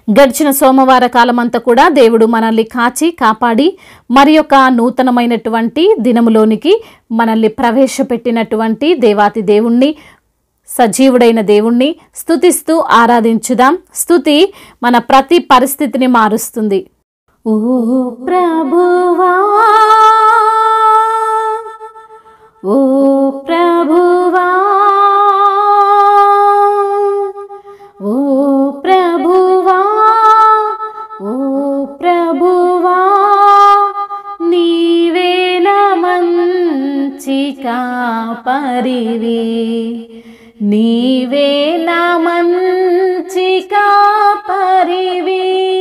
గడిచిన సోమవార కాలమంతా కూడా దేవుడు మనల్ని కాచి కాపాడి మరి యొక్క నూతనమైనటువంటి దినములోనికి మనల్ని ప్రవేశపెట్టినటువంటి దేవాతి దేవుణ్ణి సజీవుడైన దేవుణ్ణి స్తుతిస్తూ ఆరాధించుదాం స్తుతి మన ప్రతి పరిస్థితిని మారుస్తుంది ఓ ప్రభువా ఓ ప్రభువా ఓ ప్రభువా ఓ ప్రభువా నీవేన మంచి కాపరివి నీవేన మంచి కాపరివి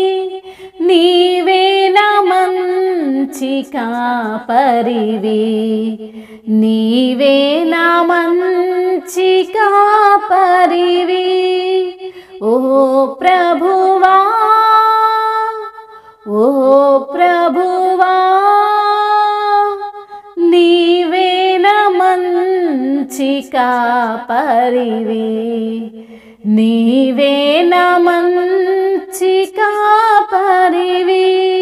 నీవేన మంచి కాపరివి నీవేన మంచి కాపరివి ఓ ప్రభువా ఓ ప్రభువా నీవేన మంచి కాపరివి నీవేన మంచి కాపరివి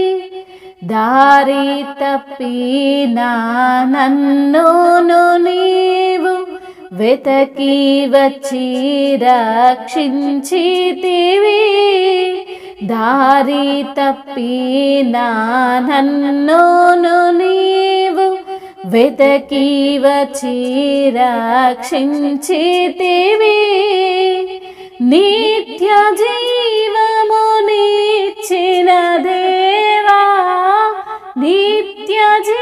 దారి తప్పినా నన్నును నీవు వెతకి వచ్చి రక్షించితివి దారి తప్పినా నన్నును నీవు వెతకి వచ్చి రక్షించితివి నిత్య జీవమునిచ్చిన దేవా నిత్య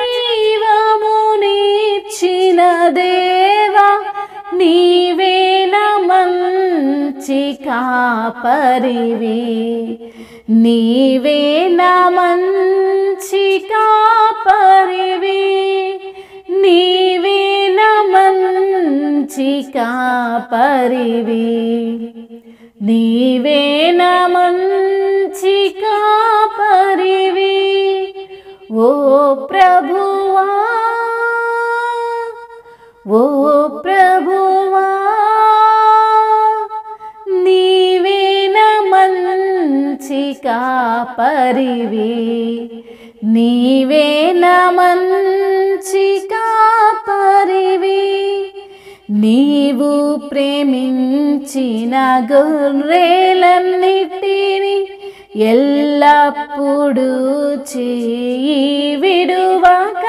జీవమునిచ్చిన దేవా నీవేన మంచి కాపరివి నీవేన మంచి కాపరివి నీవేన మంచి కాపరివి నీవేన మంచి కాపరివి ఓ ప్రభువా ఓ ప్రభువా నీవేన మంచి కాపరివి నీవేన మంచి కాపరివి నీవు ప్రేమించిన గొర్రెలన్నిటిని ఎల్లప్పుడూ చేయి విడువక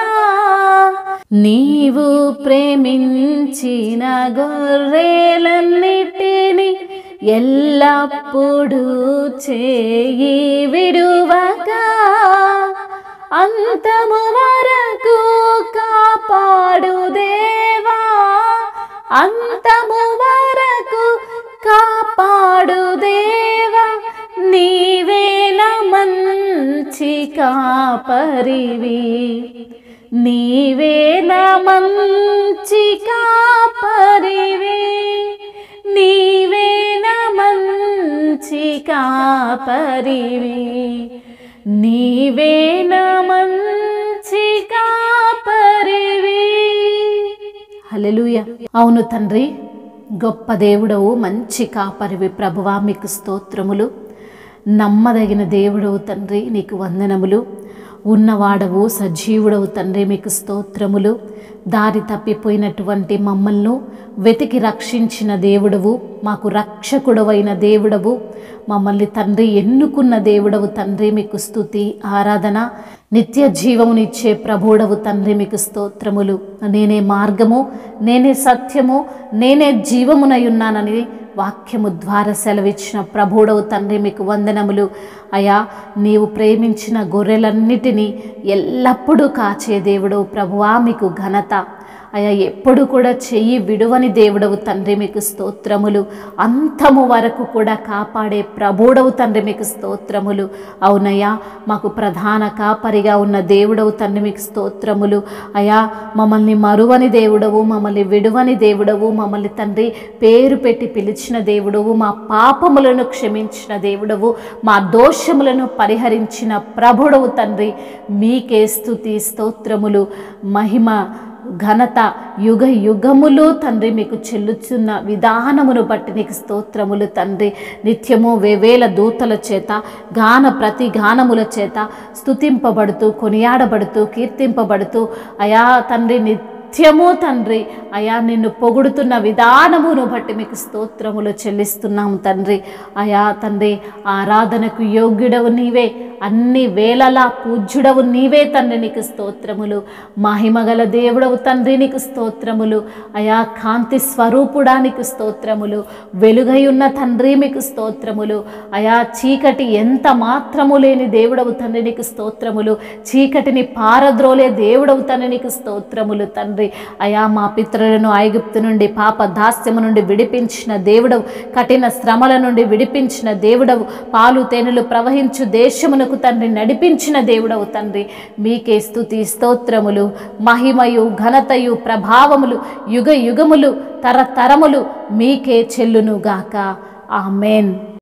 నీవు ప్రేమించిన గొర్రెలన్నిటిని ఎల్లప్పుడూ చేయి విడువక అంతము వరకు కాపాడు దేవా అంతము వరకు కాపాడు దేవా నీవేన మంచి కాపరివి నీవేన మంచి కాపరివి నీవేన మంచి కాపరివి నీవేన మంచి కాపరివి హల్లెలూయ అవును తండ్రి గొప్ప దేవుడవు మంచి కాపరివి ప్రభువా మీకు స్తోత్రములు నమ్మదగిన దేవుడవు తండ్రి నీకు వందనములు ఉన్నవాడవు సజీవుడవు తండ్రి మీకు స్తోత్రములు దారి తప్పిపోయినటువంటి మమ్మల్ని వెతికి రక్షించిన దేవుడవు మాకు రక్షకుడవైన దేవుడవు మమ్మల్ని తండ్రి ఎన్నుకున్న దేవుడవు తండ్రి మీకు స్తుతి ఆరాధన నిత్య జీవమునిచ్చే ప్రభుడవు తండ్రి మీకు స్తోత్రములు నేనే మార్గము నేనే సత్యము నేనే జీవమునై ఉన్నానని వాక్యము ద్వారా సెలవిచ్చిన ప్రభుడవు తండ్రి మీకు వందనములు అయా నీవు ప్రేమించిన గొర్రెలన్నిటినీ ఎల్లప్పుడూ కాచే దేవుడు ప్రభువా మీకు ఘనత అయా ఎప్పుడు కూడా చెయ్యి విడువని దేవుడవు తండ్రి మీకు స్తోత్రములు అంతము వరకు కూడా కాపాడే ప్రభుడవు తండ్రి మీకు స్తోత్రములు అవునయ్యా మాకు ప్రధాన కాపరిగా ఉన్న దేవుడవు తండ్రి మీకు స్తోత్రములు అయా మమ్మల్ని మరువని దేవుడవు మమ్మల్ని విడువని దేవుడవు మమ్మల్ని తండ్రి పేరు పెట్టి పిలిచిన దేవుడవు మా పాపములను క్షమించిన దేవుడవు మా దోషములను పరిహరించిన ప్రభుడవు తండ్రి మీకే స్తుతి స్తోత్రములు మహిమ ఘనత యుగ యుగములు తండ్రి మీకు చెల్లుచున్న విధానమును బట్టి నీకు స్తోత్రములు తండ్రి నిత్యము వేవేల దూతల చేత గాన ప్రతి గానముల చేత స్తుతింపబడుతూ కొనియాడబడుతూ కీర్తింపబడుతూ అయా తండ్రి నిత్యము తండ్రి అయా నిన్ను పొగుడుతున్న విధానమును బట్టి మీకు స్తోత్రములు చెల్లిస్తున్నాము తండ్రి అయా తండ్రి ఆరాధనకు యోగ్యుడవు నీవే అన్ని వేళలా పూజ్యుడవు నీవే తండ్రి నీకు స్తోత్రములు మహిమగల దేవుడవు తండ్రి నీకు స్తోత్రములు అయా కాంతి స్వరూపుడా నీకు స్తోత్రములు వెలుగై ఉన్న తండ్రి మీకు స్తోత్రములు అయా చీకటి ఎంత మాత్రము లేని దేవుడవు తండ్రి నీకు స్తోత్రములు చీకటిని పారద్రోలే దేవుడవు తండ్రి నీకు స్తోత్రములు తండ్రి అయా మా పితరులను ఐగుప్తు నుండి పాప దాస్యము నుండి విడిపించిన దేవుడవు కఠిన శ్రమల నుండి విడిపించిన దేవుడవు పాలు తేనెలు ప్రవహించు దేశమునకు తండ్రి నడిపించిన దేవుడవు తండ్రి మీకే స్తుతి స్తోత్రములు మహిమయు ఘనతయు ప్రభావములు యుగ యుగములు తరతరములు మీకే చెల్లునుగాక ఆమెన్